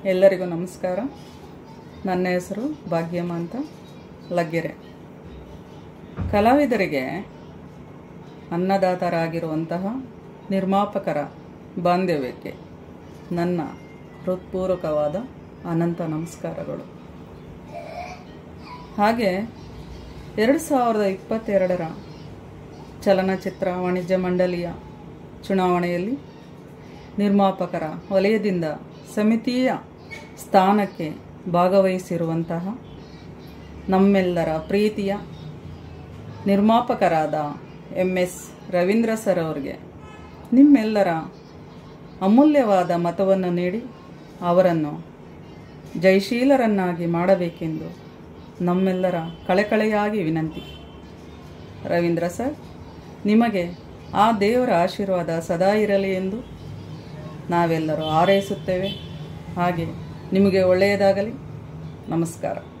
ಎಲ್ಲರಿಗೂ ನಮಸ್ಕಾರ ನನ್ನ ಹೆಸರು ಭಾಗ್ಯಮ್ಮ ಅಂತ ಲಗ್ಗೆರೆ ಕಲಾವಿದರಿಗೆ ಅನ್ನದಾತರಾಗಿರುವಂತಹ ನಿರ್ಮಾಪಕರ ಬಾಂಧವ್ಯಕ್ಕೆ ನನ್ನ ಹೃತ್ಪೂರ್ವಕವಾದ ಅನಂತ ನಮಸ್ಕಾರಗಳು ಹಾಗೆ ಎರಡು ಸಾವಿರದ ಇಪ್ಪತ್ತೆರಡರ ಚಲನಚಿತ್ರ ವಾಣಿಜ್ಯ ಮಂಡಳಿಯ ಚುನಾವಣೆಯಲ್ಲಿ ನಿರ್ಮಾಪಕರ ವಲಯದಿಂದ ಸಮಿತಿಯ ಸ್ಥಾನಕ್ಕೆ ಭಾಗವಹಿಸಿರುವಂತಹ ನಮ್ಮೆಲ್ಲರ ಪ್ರೀತಿಯ ನಿರ್ಮಾಪಕರಾದ ಎಂ ಎಸ್ ರವೀಂದ್ರ ಸರ್ ಅವರಿಗೆ ನಿಮ್ಮೆಲ್ಲರ ಅಮೂಲ್ಯವಾದ ಮತವನ್ನು ನೀಡಿ ಅವರನ್ನು ಜಯಶೀಲರನ್ನಾಗಿ ಮಾಡಬೇಕೆಂದು ನಮ್ಮೆಲ್ಲರ ಕಳೆಕಳೆಯಾಗಿ ವಿನಂತಿ ರವೀಂದ್ರ ಸರ್ ನಿಮಗೆ ಆ ದೇವರ ಆಶೀರ್ವಾದ ಸದಾ ಇರಲಿ ಎಂದು ನಾವೆಲ್ಲರೂ ಹಾರೈಸುತ್ತೇವೆ ಹಾಗೆ ನಿಮಗೆ ಒಳ್ಳೆಯದಾಗಲಿ ನಮಸ್ಕಾರ